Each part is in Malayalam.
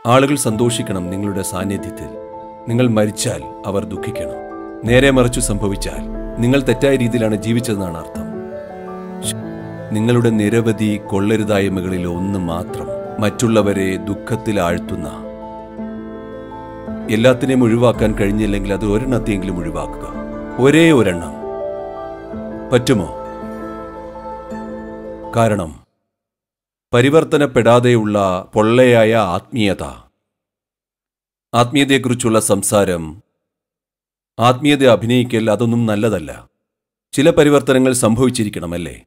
ആളുകൾ സന്തോഷിക്കണം നിങ്ങളുടെ സാന്നിധ്യത്തിൽ നിങ്ങൾ മരിച്ചാൽ അവർ ദുഃഖിക്കണം നേരെ മറിച്ചു സംഭവിച്ചാൽ നിങ്ങൾ തെറ്റായ രീതിയിലാണ് ജീവിച്ചതെന്നാണ് അർത്ഥം ശ്- നിങ്ങളുടെ നിരവധി കൊള്ളരുതായ്മകളിൽ ഒന്ന് മാത്രം മറ്റുള്ളവരെ ദുഃഖത്തിൽ ആഴ്ത്തുന്ന എല്ലാത്തിനെയും ഒഴിവാക്കാൻ കഴിഞ്ഞില്ലെങ്കിൽ അത് ഒരെണ്ണത്തെയെങ്കിലും ഒഴിവാക്കുക ഒരേ ഒരെണ്ണം പറ്റുമോ കാരണം പരിവർത്തനപ്പെടാതെയുള്ള പൊള്ളയായ ആത്മീയത ആത്മീയതയെക്കുറിച്ചുള്ള സംസാരം ആത്മീയത അഭിനയിക്കൽ അതൊന്നും നല്ലതല്ല ചില പരിവർത്തനങ്ങൾ സംഭവിച്ചിരിക്കണമല്ലേ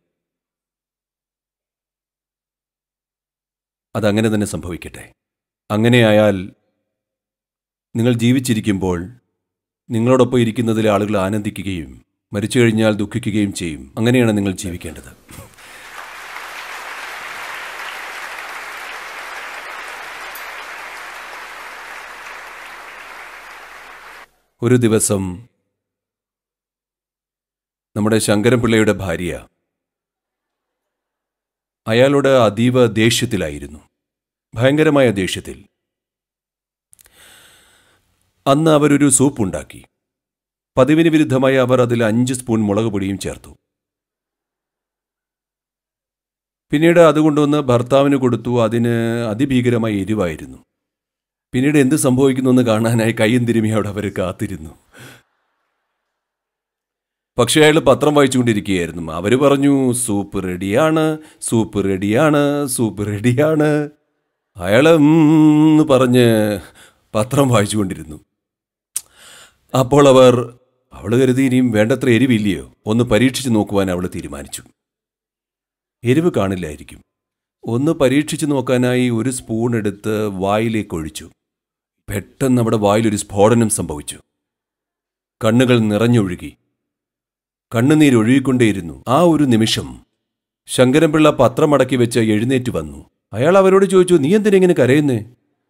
അതങ്ങനെ തന്നെ സംഭവിക്കട്ടെ അങ്ങനെയായാൽ നിങ്ങൾ ജീവിച്ചിരിക്കുമ്പോൾ നിങ്ങളോടൊപ്പം ഇരിക്കുന്നതിലെ ആളുകൾ ആനന്ദിക്കുകയും മരിച്ചു കഴിഞ്ഞാൽ ദുഃഖിക്കുകയും ചെയ്യും അങ്ങനെയാണ് നിങ്ങൾ ജീവിക്കേണ്ടത് ഒരു ദിവസം നമ്മുടെ ശങ്കരൻപിള്ളയുടെ ഭാര്യ അയാളുടെ അതീവ ദേഷ്യത്തിലായിരുന്നു ഭയങ്കരമായ ദേഷ്യത്തിൽ അന്ന് അവരൊരു സൂപ്പ് ഉണ്ടാക്കി പതിവിന് വിരുദ്ധമായി അവർ അതിൽ അഞ്ച് സ്പൂൺ മുളക് പൊടിയും ചേർത്തു പിന്നീട് അത് കൊണ്ടുവന്ന് ഭർത്താവിന് കൊടുത്തു അതിന് അതിഭീകരമായ എരിവായിരുന്നു പിന്നീട് എന്ത് സംഭവിക്കുന്നെന്ന് കാണാനായി കയ്യും തിരുമി അവിടെ അവർ കാത്തിരുന്നു പക്ഷേ അയാൾ പത്രം വായിച്ചുകൊണ്ടിരിക്കുകയായിരുന്നു അവർ പറഞ്ഞു സൂപ്പ് റെഡിയാണ് സൂപ്പ് റെഡിയാണ് സൂപ്പ് റെഡിയാണ് അയാൾ എന്ന് പറഞ്ഞ് പത്രം വായിച്ചുകൊണ്ടിരുന്നു അപ്പോൾ അവർ അവൾ കരുതി ഇനിയും വേണ്ടത്ര എരിവില്ലയോ ഒന്ന് പരീക്ഷിച്ച് നോക്കുവാൻ അവൾ തീരുമാനിച്ചു എരിവ് കാണില്ലായിരിക്കും ഒന്ന് പരീക്ഷിച്ച് നോക്കാനായി ഒരു സ്പൂൺ എടുത്ത് വായിലേക്ക് ഒഴിച്ചു പെട്ടെന്ന് അവിടെ വായിലൊരു സ്ഫോടനം സംഭവിച്ചു കണ്ണുകൾ നിറഞ്ഞൊഴുകി കണ്ണുനീരൊഴുകിക്കൊണ്ടേയിരുന്നു ആ ഒരു നിമിഷം ശങ്കരൻപിള്ള പത്രമടക്കി വെച്ച് എഴുന്നേറ്റ് വന്നു അയാൾ അവരോട് ചോദിച്ചു നീ എന്തിനെങ്ങനെ കരയുന്നേ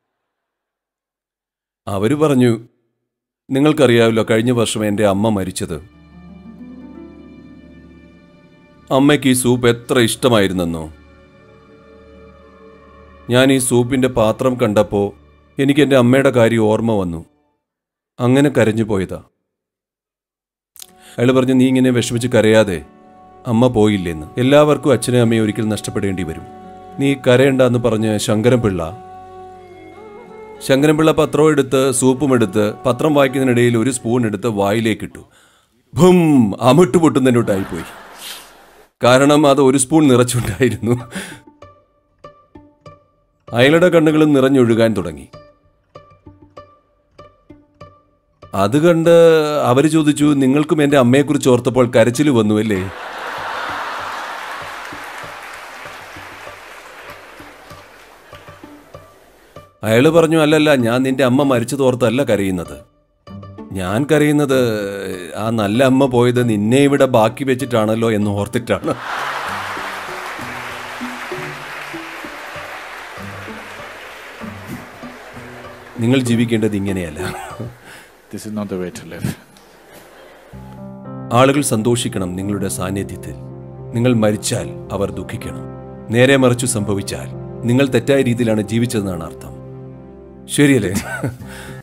അവര് പറഞ്ഞു നിങ്ങൾക്കറിയാമല്ലോ കഴിഞ്ഞ വർഷം എൻ്റെ അമ്മ മരിച്ചത് അമ്മയ്ക്ക് ഈ സൂപ്പ് എത്ര ഇഷ്ടമായിരുന്നെന്നോ ഞാൻ ഈ സൂപ്പിന്റെ പാത്രം കണ്ടപ്പോൾ എനിക്ക് എൻ്റെ അമ്മയുടെ കാര്യം ഓർമ്മ വന്നു അങ്ങനെ കരഞ്ഞു പോയതാ അയാൾ പറഞ്ഞു നീ ഇങ്ങനെ വിഷമിച്ച് കരയാതെ അമ്മ പോയില്ലെന്ന് എല്ലാവർക്കും അച്ഛനും അമ്മയും ഒരിക്കൽ നഷ്ടപ്പെടേണ്ടി വരും നീ കരയണ്ടെന്ന് പറഞ്ഞ് ശങ്കരൻപിള്ള ശങ്കരൻപിള്ള പത്രം എടുത്ത് സൂപ്പും എടുത്ത് പത്രം വായിക്കുന്നതിനിടയിൽ ഒരു സ്പൂൺ എടുത്ത് വായിലേക്കിട്ടു ഭും അമിട്ട് പൊട്ടുന്നതിനോട്ടായിപ്പോയി കാരണം അത് ഒരു സ്പൂൺ നിറച്ചുണ്ടായിരുന്നു അയാളുടെ കണ്ണുകളും നിറഞ്ഞൊഴുകാൻ തുടങ്ങി അത് കണ്ട് അവർ ചോദിച്ചു നിങ്ങൾക്കും എൻ്റെ അമ്മയെക്കുറിച്ച് ഓർത്തപ്പോൾ കരച്ചിൽ വന്നു അല്ലേ അയാൾ പറഞ്ഞു അല്ലല്ല ഞാൻ നിന്റെ അമ്മ മരിച്ചതോർത്തല്ല കരയുന്നത് ഞാൻ കരയുന്നത് ആ നല്ല അമ്മ പോയത് നിന്നെ ഇവിടെ ബാക്കി വെച്ചിട്ടാണല്ലോ എന്ന് ഓർത്തിട്ടാണ് നിങ്ങൾ ജീവിക്കേണ്ടത് ഇങ്ങനെയല്ല This is not the way to live. ആളുകൾ സന്തോഷിക്കണം നിങ്ങളുടെ സാന്നിധ്യത്തിൽ നിങ്ങൾ മരിച്ചാൽ അവർ ദുഃഖിക്കണം നേരെ മറിച്ചു സംഭവിച്ചാൽ നിങ്ങൾ തെറ്റായ രീതിയിലാണ് ജീവിച്ചതെന്നാണ് അർത്ഥം ശരിയല്ലേ